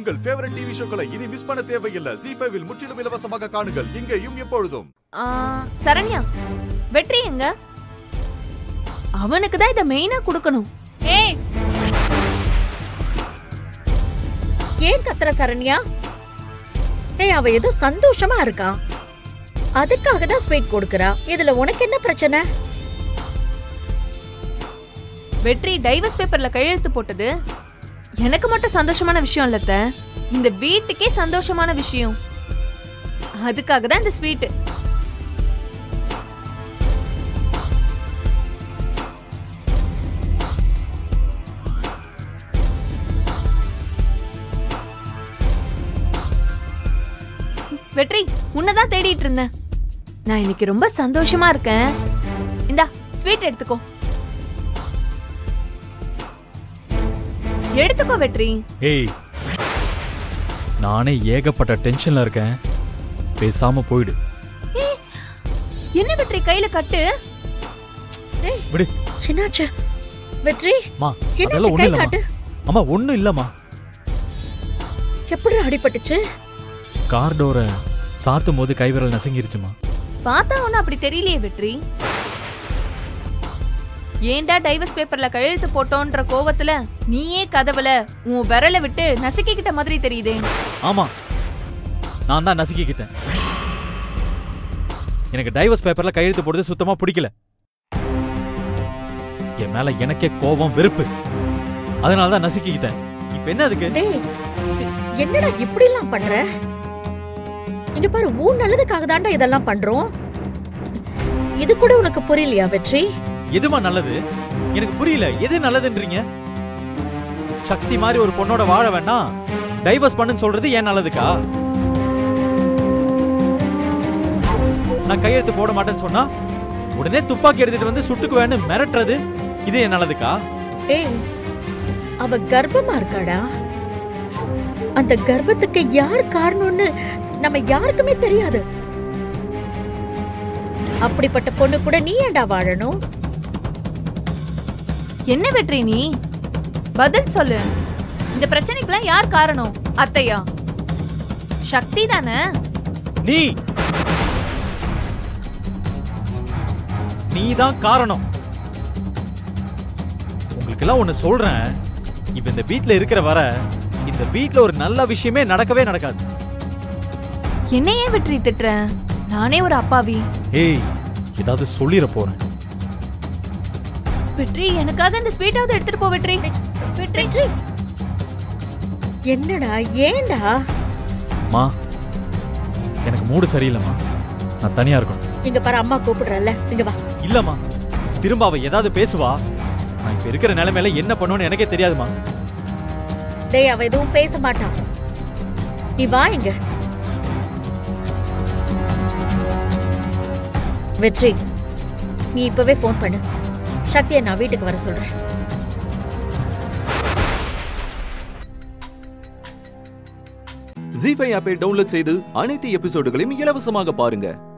உங்கள் favourite TV ஷோக்களை இனி miss பண்ண தேவையில்லை ஜி ஃபைவில் முற்றிலும் இலவசமாக காணுங்கள் இங்கேயும் எப்பொழுதும் ஆ, சரண்யா வெற்றி எங்க அவனுக்கு தான் இத மெயினா கொடுக்கணும் ஏய் ஏன் கத்துற சரண்யா ஏய் அவ ஏதோ சந்தோஷமா இருக்கா அதுக்காக தான் ஸ்வீட் கொடுக்கறா இதுல உனக்கு என்ன பிரச்சனை வெற்றி டைவர்ஸ் பேப்பர்ல கையெழுத்து போட்டது எனக்கு மட்டும் சந்தோஷமான விஷயம் இல்ல அத்தை. இந்த வீட்டுக்கே சந்தோஷமான விஷயம் அதுக்காக தான் இந்த ஸ்வீட் வெற்றி உன்னதான் தேடிட்டு இருந்தேன் நான் இன்னைக்கு ரொம்ப சந்தோஷமா இருக்கேன் இந்தா ஸ்வீட் எடுத்துக்கோ எடுத்துக்கோ வெற்றி ஏய் நானே ஏகப்பட்ட டென்ஷன்ல இருக்கேன் பேசாம போயிடு என்ன வெற்றி கையில கட்டு டேய் விடு என்னாச்சு வெற்றி மா என்னாச்சு அதெல்லாம் கை ஒண்ணும் இல்லம்மா காட்டு அம்மா ஒண்ணும் இல்லம்மா எப்படி அடிபட்டுச்சு கார் டோரை சாத்தும் போது கைவிரல் நசுங்கிருச்சுமா பார்த்தா ஒன்னும் அப்படி தெரியலையே வெற்றி ஏன்டா டைவர்ஸ் பேப்பர்ல கையெழுத்து போட்டோன்ற கோவத்துல நீயே கதவுல உன் விரலை விட்டு நசுக்கிக்கிட்ட மாதிரி தெரியுதே ஆமா நான் தான் நசுக்கிக்கிட்டேன் எனக்கு டைவர்ஸ் பேப்பர்ல கையெழுத்து போடுறது சுத்தமா பிடிக்கல என் மேல எனக்கே கோபம் வெறுப்பு அதனால தான் நசுக்கிக்கிட்டேன் இப்ப என்ன அதுக்கு டேய் எ- என்னடா இப்படி எல்லாம் பண்ற இங்க பாரு உன் நல்லதுக்காக தான்டா இதெல்லாம் பண்றோம் இது கூட உனக்கு புரியலையா வெற்றி எதுமா நல்லது எனக்கு புரியல எது நல்லதுன்றீங்க சக்தி மாதிரி ஒரு பொண்ணோட வாழ வேண்டாம் டைவர்ஸ் பண்ணுன்னு சொல்றது ஏன் நல்லதுக்கா நான் கையெழுத்து போட மாட்டேன்னு சொன்னா உடனே துப்பாக்கி எடுத்துட்டு வந்து சுட்டுக்குவேன்னு மிரட்டுறது இது ஏன் நல்லதுக்கா ஏய் அவ கர்ப்பமா இருக்காடா அந்த கர்ப்பத்துக்கு யார் காரணம்னு நம்ம யாருக்குமே தெரியாது அப்படிப்பட்ட பொண்ணு கூட நீ ஏன்டா வாழணும் என்ன வெற்றி நீ பதில் சொல்லு இந்த பிரச்சனைக்கெல்லாம் யார் காரணம் அத்தையா சக்தி தானே நீ நீதான் காரணம் உங்களுக்கெல்லாம் ஒண்ணு சொல்றேன் இப்ப இந்த வீட்ல இருக்கிற வர இந்த வீட்ல ஒரு நல்ல விஷயமே நடக்கவே நடக்காது என்ன ஏன் வெற்றி திட்டுற நானே ஒரு அப்பாவி ஏய் ஏதாவது சொல்லிட போறேன் வெற்றி எனக்காக இந்த ஸ்வீட்டாவது எடுத்துட்டு போ வெற்றி வெற்றி என்னடா ஏன்டா மா எனக்கு மூடு சரியில்லைம்மா நான் தனியா இருக்கணும் இங்க பாரு அம்மா கூப்பிடுறல்ல இங்க வா இல்லம்மா திரும்ப அவ ஏதாவது பேசுவா நான் இப்ப இருக்கிற நிலைமையில என்ன பண்ணுவேன்னு எனக்கே தெரியாதுமா டேய் அவ எதுவும் பேச மாட்டான் நீ வா இங்க வெற்றி நீ இப்பவே ஃபோன் பண்ணு சக்தியை நான் வீட்டுக்கு வர சொல்றேன் ஜி ஃபைவ் ஆப்பை டவுன்லோட் செய்து அனைத்து எபிசோடுகளையும் இலவசமாக பாருங்க